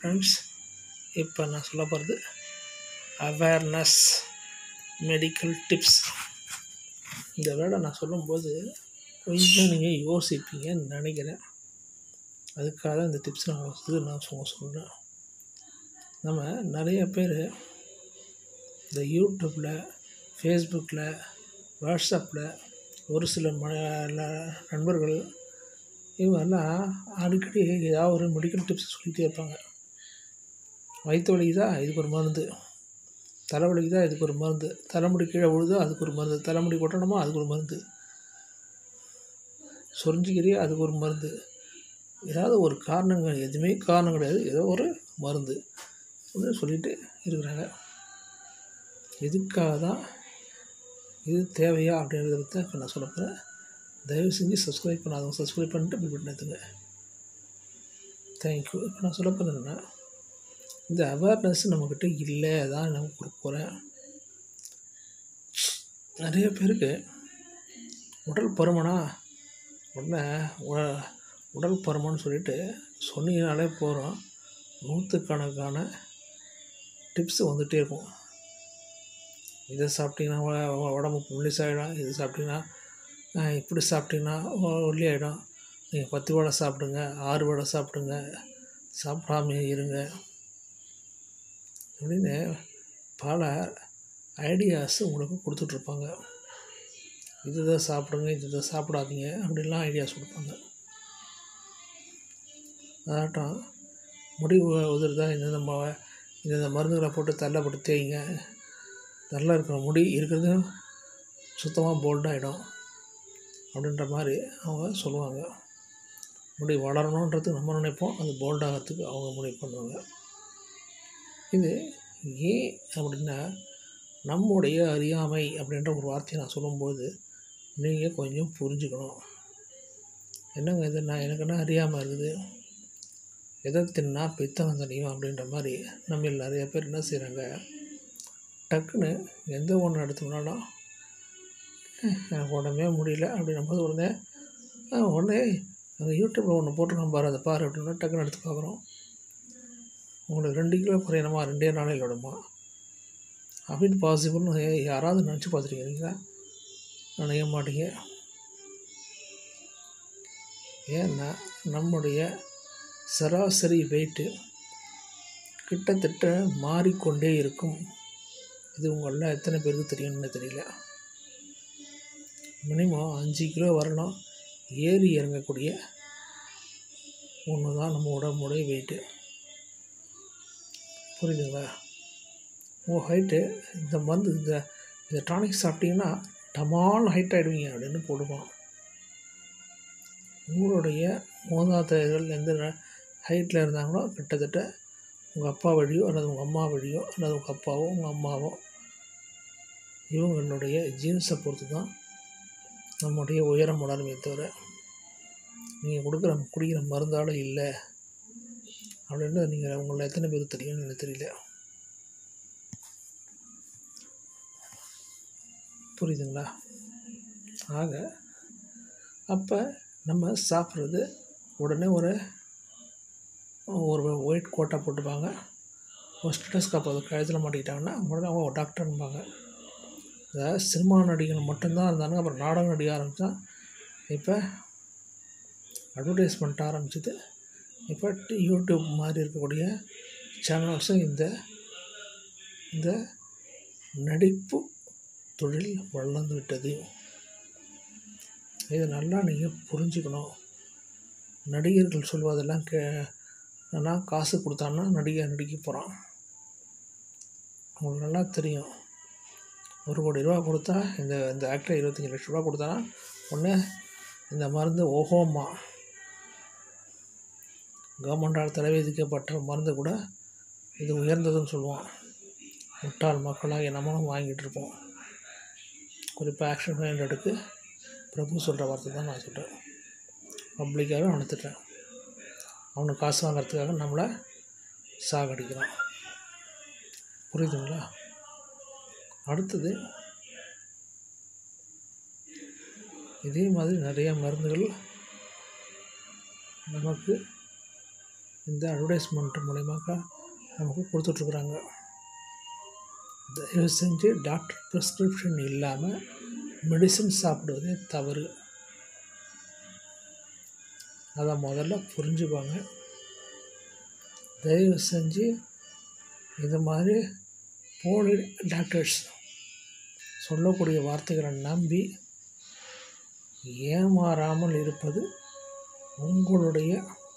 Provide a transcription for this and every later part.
friends இப்போ நான் சொல்ல போகிறது அவேர்னஸ் மெடிக்கல் டிப்ஸ் இந்த வேர்டை நான் சொல்லும்போது கொஞ்சம் நீங்கள் யோசிப்பீங்கன்னு நினைக்கிறேன் அதுக்காக தான் இந்த டிப்ஸ் நான் வந்து நான் சொல்ல சொல்கிறேன் நம்ம நிறைய பேர் இந்த யூடியூப்பில் ஃபேஸ்புக்கில் வாட்ஸ்அப்பில் ஒரு சில ம நண்பர்கள் இவங்கெல்லாம் அடிக்கடி ஏதாவது ஒரு மெடிக்கல் டிப்ஸ் சொல்லிகிட்டே இருப்பாங்க வயிற்று வலிக்குதா இதுக்கு ஒரு மருந்து தலைவலிக்குதா இதுக்கு ஒரு மருந்து தலைமுடி கீழே விழுதா அதுக்கு ஒரு மருந்து தலைமுடி கொட்டணுமா அதுக்கு ஒரு மருந்து சொரிஞ்சிக்கிறியா அதுக்கு ஒரு மருந்து ஏதாவது ஒரு காரணங்கள் எதுவுமே காரணம் கிடையாது ஏதோ ஒரு மருந்து அப்படின்னு சொல்லிட்டு இருக்கிறாங்க எதுக்காக தான் இது தேவையா அப்படின்றத பற்றி இப்போ நான் சொல்ல போகிறேன் தயவு செஞ்சு சப்ஸ்கிரைப் பண்ணாதவங்க சப்ஸ்கிரைப் பண்ணிட்டு பில் பட்டன் எடுத்துங்க தேங்க்யூ இப்போ நான் சொல்ல போகிறது என்னென்னா இந்த அவேர்னஸ் நம்மக்கிட்ட இல்லை தான் நான் கொடுக்க போகிறேன் நிறைய பேருக்கு உடல் பருமனா உடனே உ- உடல் பருமன்னு சொல்லிட்டு சொன்னீங்கனாலே போகிறோம் நூற்றுக்கணக்கான டிப்ஸ் வந்துகிட்டே இருக்கும் இதை சாப்பிட்டீங்கன்னா உ- உ- உடம்பு மெலிசாயிடும் இது சாப்பிட்டீங்கன்னா அஹ், இப்படி சாப்பிட்டீங்கன்னா ஒ- ஒல்லி ஆகிடும் நீங்கள் பத்து வடை சாப்பிடுங்க ஆறு வடை சாப்பிடுங்க சாப்பிடாம இருங்க அப்படின்னு பல ஐடியாஸ் உங்களுக்கு கொடுத்துட்ருப்பாங்க இதுதான் சாப்பிடுங்க இதுதான் சாப்பிடாதீங்க அப்படின்லாம் ஐடியாஸ் கொடுப்பாங்க அதாட்டம் முடி உ- உதிர்தா இந்தந்த ம இந்தந்த மருந்துகளை போட்டு தள்ளப்பட்டு தேய்ங்க நல்லா இருக்கிற முடி இருக்கிறது சுத்தமாக போல்டாகிடும் அப்படின்ற மாதிரி அவங்க சொல்லுவாங்க முடி வளரணுன்றது நம்ம நினைப்போம் அது போல்டாகிறதுக்கு அவங்க முடி பண்ணுவாங்க இது ஏன் அப்படின்னா நம்முடைய அறியாமை அப்படின்ற ஒரு வார்த்தையை நான் சொல்லும்போது நீங்கள் கொஞ்சம் புரிஞ்சுக்கணும் என்னங்க இது நான் எனக்கு என்ன அறியாமல் இருக்குது எதை தின்னா பித்தம் தனியும் அப்படின்ற மாதிரி நம்ம நிறைய பேர் என்ன செய்கிறாங்க டக்குன்னு எந்த ஒன்று எடுத்துக்கணும்னாலும் "அஹ், எனக்கு உடம்பே முடியல அப்படின்னும் போது உடனே "ஆ, உடனே அங்கே யூடியூப்பில் ஒன்று போட்டிருக்கோம் பாரு அதை பாரு அப்படின்னா டக்குன்னு எடுத்து பார்க்குறோம் உங்களுக்கு ரெண்டு கிலோ குறையணுமா ரெண்டே நாளையில் விடுமா அப்படின்னு பாசிபிள்னு யாராவது நினச்சி பார்த்துருக்கீங்களா நினைக்க மாட்டீங்க ஏன்னா நம்முடைய சராசரி வெயிட்டு கிட்டத்தட்ட மாறிக்கொண்டே இருக்கும் இது உங்களில் எத்தனை பேருக்கு தெரியும்னு தெரியல மினிமம் அஞ்சு கிலோ வரணும் ஏறி இறங்கக்கூடிய ஒன்று தான் நம்ம உடம்புடைய வெயிட்டு புரியுதுங்களா உங்கள் ஹைட்டு இந்த மருந்து இந்த இந்த டானிக் சாப்பிட்டீங்கன்னா டமால் ஹைட் ஆகிடுவீங்க அப்படின்னு போடுவான் உங்களுடைய மூதாதையர்கள் எந்த ஹைட்டில் இருந்தாங்களோ கிட்டத்தட்ட உங்கள் அப்பா வழியோ அல்லது உங்கள் அம்மா வழியோ அல்லது உங்கள் அப்பாவோ உங்கள் அம்மாவோ இவங்களுடைய ஜீன்ஸை பொறுத்து தான் நம்முடைய உயரம் வளருமே தவிர நீங்கள் கொடுக்குற குடிக்கிற மருந்தால் இல்லை அப்படின்னு நீங்கள் உங்களை எத்தனை பேருக்கு தெரியும்னு எனக்கு தெரியல புரியுதுங்களா ஆக அப்போ நம்ம சாப்பிட்றது உடனே ஒரு ஒரு ஒயிட் கோட்டை போட்டுப்பாங்க ஒரு ஸ்டெட்டஸ்கோப் அது கழுத்தில் மாட்டிக்கிட்டாங்கன்னா உடனே அவங்க டாக்டர்ன்பாங்க இந்த சினிமா நடிகர்கள் மட்டும்தான் இருந்தாங்க அப்புறம் நாடகம் நடிக்க ஆரம்பித்தா இப்போ அட்வர்டைஸ்மெண்ட் ஆரம்பிச்சது இப்போ டி- யூடியூப் மாதிரி இருக்கக்கூடிய சேனல்ஸும் இந்த இந்த நடிப்பு தொழில் வளர்ந்து விட்டது இதை நல்லா நீங்கள் புரிஞ்சுக்கணும் நடிகர்கள் சொல்வதெல்லாம் கே நான் காசு கொடுத்தான்னா நடிகை நடிக்க போகிறான் உங்களுக்கு நல்லா தெரியும் ஒரு கோடி ரூபா கொடுத்தா இந்த இந்த ஆக்டர் இருபத்தஞ்சி லட்ச ரூபா கொடுத்தானா ஒன்று இந்த மருந்து ஓஹோமா கவர்மெண்டால் தலைவிதிக்கப்பட்ட மருந்து கூட இது உயர்ந்ததுன்னு சொல்லுவான் முட்டாள் மக்களாக நம்மளும் வாங்கிட்டு இருப்போம் குறிப்பாக ஆக்ஷன் ஹண்ட்ரடுக்கு பிரபு சொல்கிற வார்த்தை தான் நான் சொல்கிறேன் பப்ளிக்காகவே அனுத்துட்டேன் அவனுக்கு காசு வாங்குறதுக்காக நம்மளை சாகடிக்கிறான் புரியுதுங்களா அடுத்தது இதே மாதிரி நிறைய மருந்துகள் நமக்கு இந்த அட்வர்டைஸ்மெண்ட் மூலியமாக நமக்கு கொடுத்துட்ருக்குறாங்க தயவு செஞ்சு டாக்டர் ப்ரிஸ்கிரிப்ஷன் இல்லாமல் மெடிசன் சாப்பிடுவதே தவறு அதை முதல்ல புரிஞ்சுப்பாங்க தயவு செஞ்சு இது மாதிரி போலி டாக்டர்ஸ் சொல்லக்கூடிய வார்த்தைகளை நம்பி ஏமாறாமல் இருப்பது உங்களுடைய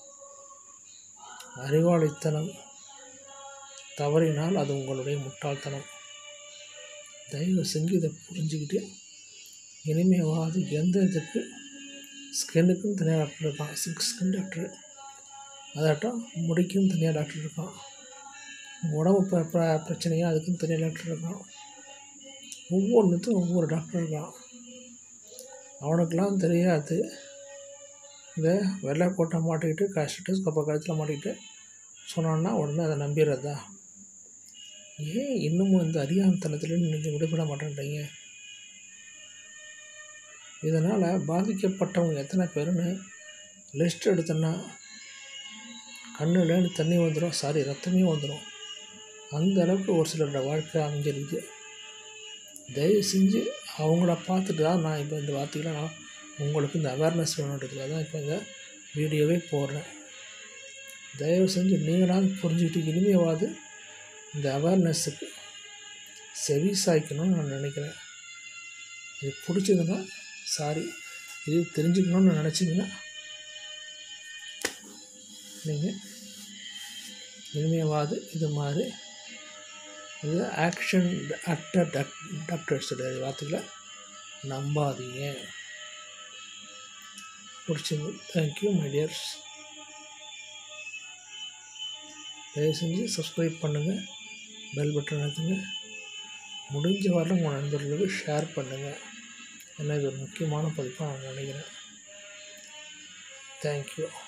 அறிவாளித்தனம் தவறினால் அது உங்களுடைய முட்டாள்தனம் தயவு செஞ்சு இதை புரிஞ்சுக்கிட்டு இனிமேவாது எந்த இதுக்கு ஸ்கின்னுக்கும் தனியாக டாக்டர் இருக்கான் சிக்ஸ் ஸ்கின் டாக்டர் அதாட்டம் முடிக்கும் தனியாக டாக்டர் இருக்கான் உடம்பு ப ப பிரச்சனையாக அதுக்கும் தனியாக டாக்டர் இருக்கான் ஒவ்வொன்றுத்துக்கும் ஒவ்வொரு டாக்டர் இருக்கான் அவனுக்கெல்லாம் தெரியாது இந்த வெள்ளை கோட்டை மாட்டிக்கிட்டு கஷ்டட்டு கப்ப கழுத்தில் மாட்டிக்கிட்டு சொன்னான்னா உடனே அதை நம்பிடுறதா ஏன் இன்னமும் இந்த அறியாமத்தனத்தில் நீங்கள் விடுபட மாட்டேன்றீங்க இதனால் பாதிக்கப்பட்டவங்க எத்தனை பேருன்னு லிஸ்ட் எடுத்தோன்னா கண்ணுலேருந்து தண்ணி வந்துடும் சாரி ரத்தமே வந்துடும் அந்த அளவுக்கு ஒரு சிலரோட வாழ்க்கை அமைஞ்சிருக்கு தயவு செஞ்சு அவங்கள பார்த்துட்டு தான் நான் இப்போ இந்த வார்த்தைகளை நான் உங்களுக்கு இந்த அவேர்னஸ் வேணுன்றதுக்காக தான் இப்போ இந்த வீடியோவே போடுறேன் தயவு செஞ்சு நீங்களாவது புரிஞ்சுக்கிட்டு இனிமேவாது இந்த அவேர்னஸுக்கு செவி சாய்க்கணும்னு நான் நினைக்கிறேன் இது பிடிச்சதுன்னா சாரி இது தெரிஞ்சுக்கணும்னு நினச்சிங்கன்னா நீங்கள் இனிமேவாது இது மாதிரி இது ஆக்ஷன் அட்ட டாக் டாக்டர்ஸுடைய வார்த்தைகளை நம்பாதீங்க பிடிச்சது தேங்க்யூ மை டியர்ஸ் தயவு செஞ்சு சப்ஸ்கிரைப் பண்ணுங்கள் பெல் பட்டன் அழுத்துங்க முடிஞ்ச வரல உங்கள் நண்பர்களுக்கு ஷேர் பண்ணுங்கள் ஏன்னா இது ஒரு முக்கியமான பதிப்பாக நான் நினைக்கிறேன் தேங்க்யூ